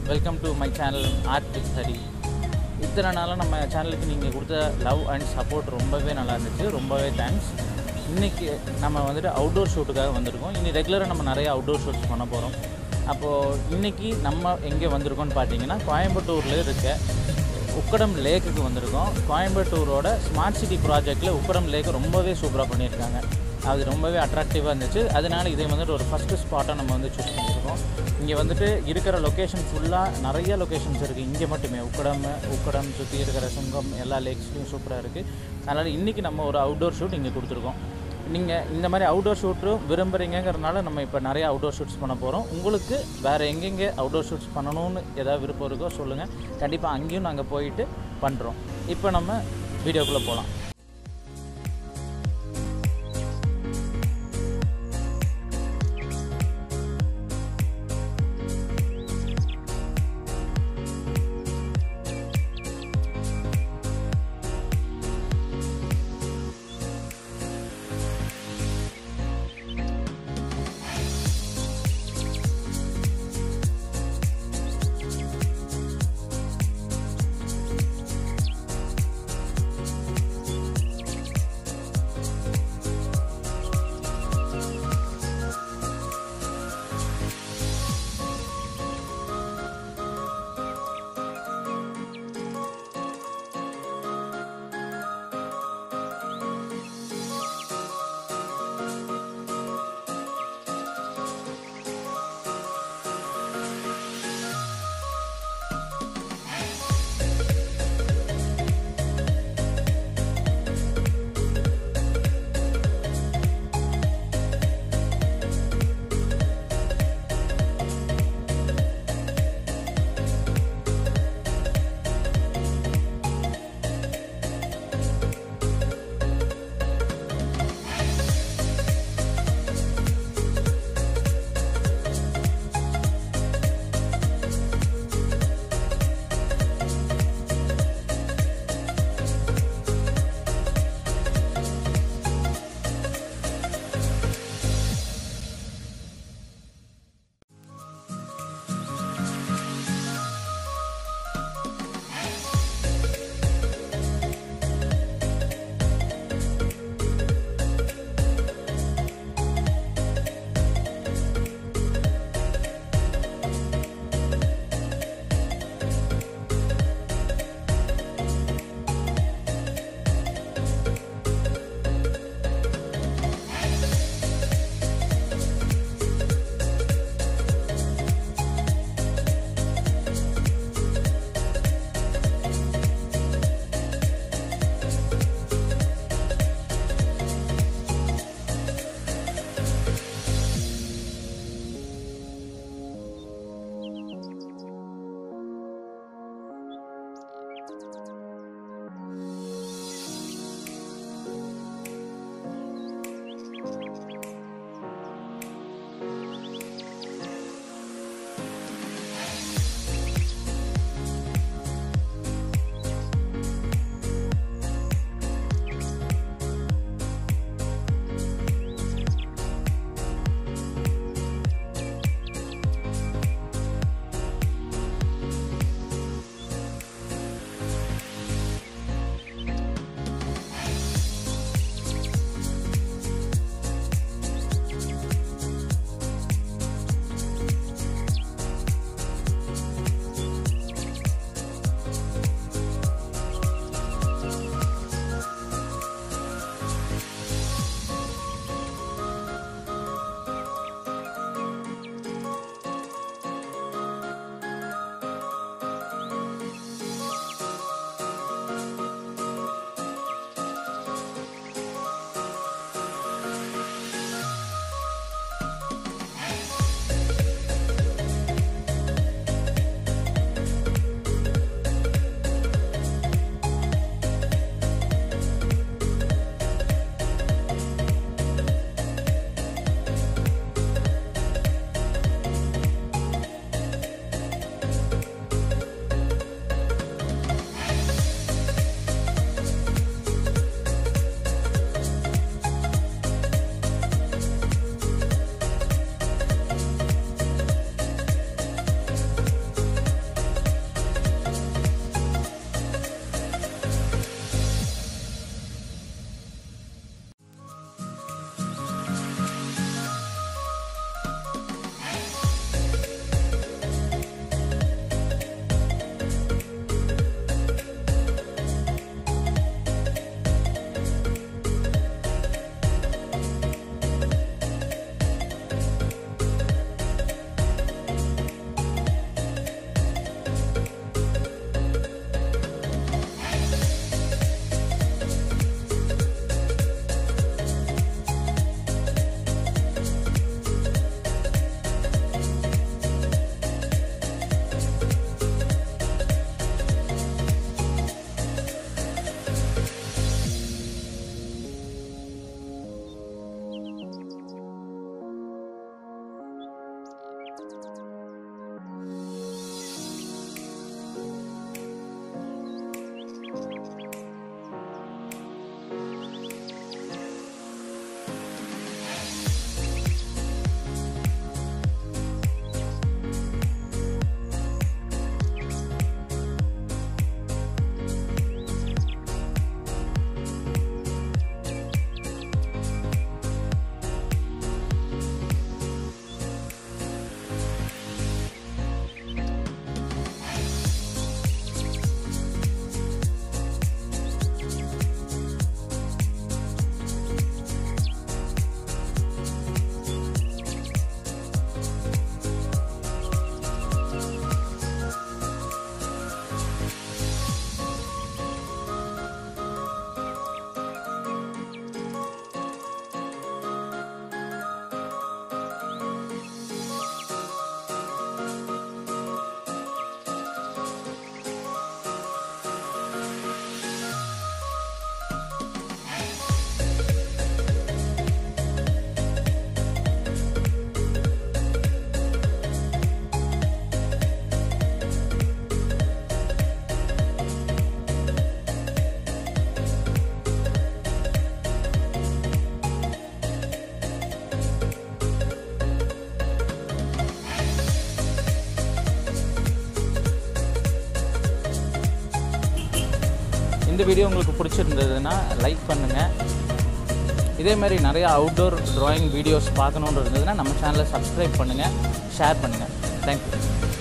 welcome to my channel art with Hari இத்தனை நாளாக நம்ம சேனலுக்கு நீங்கள் கொடுத்த லவ் அண்ட் சப்போர்ட் ரொம்பவே நல்லா இருந்துச்சு ரொம்பவே தேங்க்ஸ் இன்றைக்கி நம்ம வந்துட்டு அவுட்டோர் ஷூட்டுக்காக வந்திருக்கோம் இனி ரெகுலராக நம்ம நிறைய அவுட்டோர் ஷூட்ஸ் பண்ண போகிறோம் அப்போது இன்றைக்கி நம்ம எங்கே வந்திருக்கோம்னு பார்த்தீங்கன்னா கோயம்புத்தூரில் இருக்க உக்கடம் லேக்குக்கு வந்திருக்கோம் கோயம்புத்தூரோட ஸ்மார்ட் சிட்டி ப்ராஜெக்ட்டில் உக்கடம் லேக் ரொம்பவே சூப்பராக பண்ணியிருக்காங்க அது ரொம்பவே அட்ராக்டிவாக இருந்துச்சு அதனால இதை வந்துட்டு ஒரு ஃபஸ்ட்டு ஸ்பாட்டாக நம்ம வந்து சூஸ் பண்ணியிருக்கோம் இங்கே வந்துட்டு இருக்கிற லொக்கேஷன் ஃபுல்லாக நிறைய லொக்கேஷன்ஸ் இருக்குது இங்கே மட்டுமே உக்கடம் உக்கடம் சுற்றி இருக்கிற சுங்கம் எல்லா லேக்ஸ்லையும் சூப்பராக இருக்குது அதனால் இன்றைக்கி நம்ம ஒரு அவுட்டோர் ஷூட் இங்கே கொடுத்துருக்கோம் நீங்கள் இந்த மாதிரி அவுட்டோர் ஷூட்டும் விரும்புகிறீங்கிறனால நம்ம இப்போ நிறைய அவுட்டோர் ஷூட்ஸ் பண்ண போகிறோம் உங்களுக்கு வேறு எங்கெங்கே அவுட்டோர் ஷூட்ஸ் பண்ணணும்னு ஏதாவது விருப்பம் இருக்கோ சொல்லுங்கள் கண்டிப்பாக அங்கேயும் நாங்கள் போயிட்டு பண்ணுறோம் இப்போ நம்ம வீடியோக்குள்ளே போகலாம் வீடியோ உங்களுக்கு பிடிச்சிருந்ததுன்னா லைக் பண்ணுங்கள் இதே மாதிரி நிறைய அவுட்டோர் drawing வீடியோஸ் பார்க்கணுன்னு இருந்ததுன்னா நம்ம சேனலை சப்ஸ்கிரைப் பண்ணுங்கள் ஷேர் பண்ணுங்கள் தேங்க்யூ